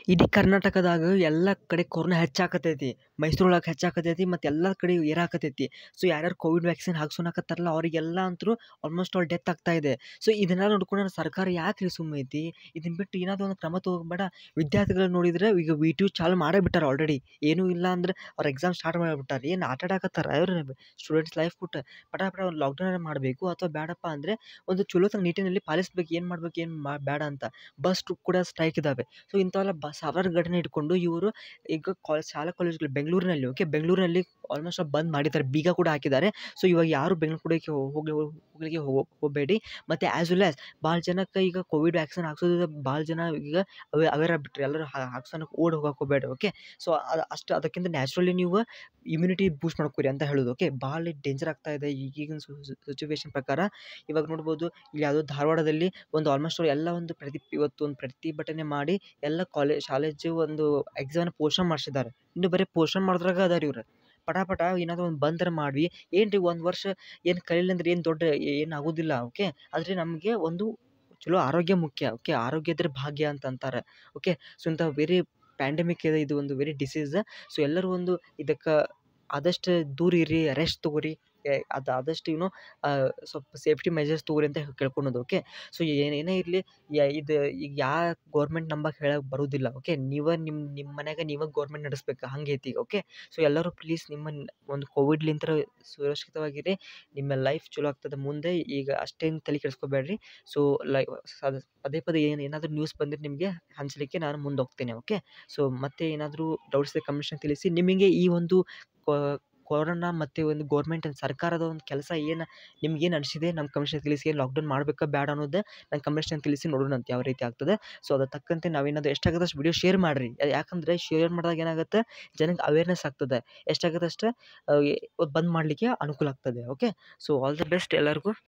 ಇಡೀ ಕರ್ನಾಟಕದಾಗ ಎಲ್ಲ ಕಡೆ ಕೊರೋನಾ ಹೆಚ್ಚಾಕತೈತಿ ಮೈಸೂರೊಳಗೆ ಹೆಚ್ಚಾಕತೈತಿ ಮತ್ತು ಎಲ್ಲ ಕಡೆ ಏರಾಕತೈತಿ ಸೊ ಯಾರ್ಯಾರು ಕೋವಿಡ್ ವ್ಯಾಕ್ಸಿನ್ ಹಾಕ್ಸೋಣಕತ್ತಾರಲ್ಲ ಅವರಿಗೆಲ್ಲ ಅಂತೂ ಆಲ್ಮೋಸ್ಟ್ ಆಲ್ ಡೆತ್ ಆಗ್ತಾ ಇದೆ ಸೊ ಇದನ್ನೆಲ್ಲ ನೋಡ್ಕೊಂಡು ಸರ್ಕಾರ ಯಾಕೆ ರೀ ಸುಮ್ಮ ಐತಿ ಇದನ್ನ ಬಿಟ್ಟು ಏನಾದರೂ ಒಂದು ಕ್ರಮ ತೊಗೋಬೇಡ ವಿದ್ಯಾರ್ಥಿಗಳು ನೋಡಿದ್ರೆ ಈಗ ವಿ ಟು ಚಾಲು ಮಾಡೇ ಬಿಟ್ಟಾರೆ ಆಲ್ರೆಡಿ ಏನೂ ಇಲ್ಲ ಅಂದ್ರೆ ಅವ್ರು ಎಕ್ಸಾಮ್ ಸ್ಟಾರ್ಟ್ ಮಾಡಿಬಿಟ್ಟಾರೆ ಏನು ಆಟ ಆಡಕತ್ತಾರ ಅವ್ರು ಸ್ಟೂಡೆಂಟ್ಸ್ ಲೈಫ್ ಕೊಟ್ಟು ಪಟ ಪಟ ಒಂದು ಲಾಕ್ಡೌನ್ ಮಾಡಬೇಕು ಅಥವಾ ಬೇಡಪ್ಪ ಅಂದರೆ ಒಂದು ಚಲೋತನ ನಿಟ್ಟಿನಲ್ಲಿ ಪಾಲಿಸ್ಬೇಕು ಏನು ಮಾಡ್ಬೇಕು ಏನು ಮಾ ಬೇಡ ಅಂತ ಬಸ್ ಕೂಡ ಸ್ಟ್ರೈಕ್ ಇದ್ದಾವೆ ಸೊ ಇಂಥವೆಲ್ಲ ಬ ಸಾವಿರಾರು ಘಟನೆ ಇಟ್ಕೊಂಡು ಇವರು ಈಗ ಕಾಲ್ ಶಾಲಾ ಕಾಲೇಜುಗಳು ಬೆಂಗಳೂರಿನಲ್ಲಿ ಓಕೆ ಬೆಂಗಳೂರಿನಲ್ಲಿ ಆಲ್ಮೋಸ್ಟ್ ಆಲ್ ಬಂದ್ ಮಾಡಿದ್ದಾರೆ ಬೀಗ ಕೂಡ ಹಾಕಿದ್ದಾರೆ ಸೊ ಇವಾಗ ಯಾರು ಬೆಂಗ್ಳೂರು ಕಡೆಗೆ ಹೋಗಿ ಹೋಗ್ಲಿಕ್ಕೆ ಹೋಗಬೇಡಿ ಮತ್ತು ಆ್ಯಸ್ ವೆಲ್ ಆ್ಯಸ್ ಭಾಳ ಜನಕ್ಕೆ ಈಗ ಕೋವಿಡ್ ವ್ಯಾಕ್ಸಿನ್ ಹಾಕ್ಸೋದ್ರಿಂದ ಭಾಳ ಜನ ಈಗ ಅವೇ ಅವೇರ್ ಆಗ್ಬಿಟ್ರು ಎಲ್ಲರೂ ಹಾಕ್ಸೋಣಕ್ಕೆ ಓಡಿ ಹೋಗಕ್ಕೆ ಹೋಗಬೇಡಿ ಓಕೆ ಸೊ ಅದು ಅಷ್ಟು ಅದಕ್ಕಿಂತ ನ್ಯಾಚುರಲಿ ನೀವು ಇಮ್ಯುನಿಟಿ ಬೂಸ್ಟ್ ಮಾಡ್ಕೊರಿ ಅಂತ ಹೇಳೋದು ಓಕೆ ಭಾಳ ಡೇಂಜರ್ ಆಗ್ತಾ ಇದೆ ಈಗಿನ ಸಿಚುವೇಶನ್ ಪ್ರಕಾರ ಇವಾಗ ನೋಡ್ಬೋದು ಇಲ್ಲಿ ಯಾವುದೋ ಧಾರವಾಡದಲ್ಲಿ ಒಂದು ಆಲ್ಮೋಸ್ಟ್ ಆಲ್ ಎಲ್ಲ ಒಂದು ಪ್ರತಿ ಇವತ್ತು ಒಂದು ಪ್ರತಿಭಟನೆ ಮಾಡಿ ಎಲ್ಲ ಕಾಲೇ ಶಾಲೇಜು ಒಂದು ಎಕ್ಸಾಮ್ನ ಪೋಸ್ಟ್ಪೋನ್ ಮಾಡ್ಸಿದ್ದಾರೆ ಇನ್ನು ಬರೀ ಪೋಸ್ಟ್ಪೋನ್ ಮಾಡೋದ್ರಾಗ ಅದಾರ ಇವ್ರು ಪಟ ಪಟ ಏನಾದರೂ ಒಂದು ಬಂದ್ರ ಮಾಡಿ ಏನು ರೀ ಒಂದು ವರ್ಷ ಏನು ಕಲಿಲ್ಲ ಅಂದ್ರೆ ಏನು ದೊಡ್ಡ ಏನು ಆಗೋದಿಲ್ಲ ಓಕೆ ಆದರೆ ನಮಗೆ ಒಂದು ಚಲೋ ಆರೋಗ್ಯ ಮುಖ್ಯ ಓಕೆ ಆರೋಗ್ಯ ಇದ್ರೆ ಭಾಗ್ಯ ಅಂತ ಅಂತಾರೆ ಓಕೆ ಸೊ ಇಂಥ ವೆರಿ ಪ್ಯಾಂಡಮಿಕ್ ಇದೆ ಇದು ಒಂದು ವೆರಿ ಡಿಸೀಸ್ ಸೊ ಎಲ್ಲರೂ ಒಂದು ಇದಕ್ಕೆ ಆದಷ್ಟು ದೂರ ಇರಿ ರೆಸ್ಟ್ ತೊಗೊರಿ ಅದು ಆದಷ್ಟು ಏನು ಸ್ವಲ್ಪ ಸೇಫ್ಟಿ ಮೆಜರ್ಸ್ ತೊಗೊರಿ ಅಂತ ಕೇಳ್ಕೊಳೋದು ಓಕೆ ಸೊ ಏನೇ ಇರಲಿ ಇದು ಈಗ ಯಾವ ಗೌರ್ಮೆಂಟ್ ನಂಬಕ್ಕೆ ಹೇಳಕ್ಕೆ ಬರೋದಿಲ್ಲ ಓಕೆ ನೀವೇ ನಿಮ್ಮ ನಿಮ್ಮ ಮನ್ಯಾಗ ನೀವೇ ಗೌರ್ಮೆಂಟ್ ನಡೆಸ್ಬೇಕು ಹಂಗೈತಿ ಈಗ ಓಕೆ ಸೊ ಎಲ್ಲರೂ ಪ್ಲೀಸ್ ನಿಮ್ಮ ಒಂದು ಕೋವಿಡ್ಲಿಂತ್ರ ಸುರಕ್ಷಿತವಾಗಿರಿ ನಿಮ್ಮ ಲೈಫ್ ಚಲೋ ಆಗ್ತದೆ ಮುಂದೆ ಈಗ ಅಷ್ಟೇನು ತಲೆ ಕೆಡಿಸ್ಕೋಬೇಡ್ರಿ ಸೊ ಲೈ ಅದು ಪದೇ ಪದೇ ಏನು ಏನಾದರೂ ನ್ಯೂಸ್ ಬಂದರೆ ನಿಮಗೆ ಹಂಚಲಿಕ್ಕೆ ನಾನು ಮುಂದೆ ಹೋಗ್ತೇನೆ ಓಕೆ ಸೊ ಮತ್ತೆ ಏನಾದರೂ ಡೌಟ್ಸ್ ಇದ್ದರೆ ಕಮೆಂಟ್ಸ್ನಾಗ ತಿಳಿಸಿ ನಿಮಗೆ ಈ ಒಂದು ಕೊರೋನಾ ಮತ್ತು ಒಂದು ಗೌರ್ಮೆಂಟ್ ಸರ್ಕಾರದ ಒಂದು ಕೆಲಸ ಏನು ನಿಮ್ಗೇನು ಅನಿಸಿದೆ ನಮ್ಮ ಕಮೆಂಟ್ಸ್ನಾಗ ತಿಳಿಸಿ ಲಾಕ್ಡೌನ್ ಮಾಡಬೇಕಾ ಬೇಡ ಅನ್ನೋದು ನನ್ನ ಕಮೆಂಟ್ಸ್ನಾಗ ತಿಳಿಸಿ ನೋಡೋಣಂತೆ ಯಾವ ರೀತಿ ಆಗ್ತದೆ ಸೊ ಅದಕ್ಕೆ ತಕ್ಕಂತೆ ನಾವೇನಾದರೂ ಎಷ್ಟಾಗುತ್ತೆ ಅಷ್ಟು ವಿಡಿಯೋ ಶೇರ್ ಮಾಡಿರಿ ಯಾಕಂದರೆ ಶೇರ್ ಮಾಡಿದಾಗ ಏನಾಗುತ್ತೆ ಜನಕ್ಕೆ ಅವೇರ್ನೆಸ್ ಆಗ್ತದೆ ಎಷ್ಟಾಗುತ್ತೆ ಅಷ್ಟು ಬಂದ್ ಮಾಡಲಿಕ್ಕೆ ಅನುಕೂಲ ಆಗ್ತದೆ okay so all the best ಎಲ್ಲರಿಗೂ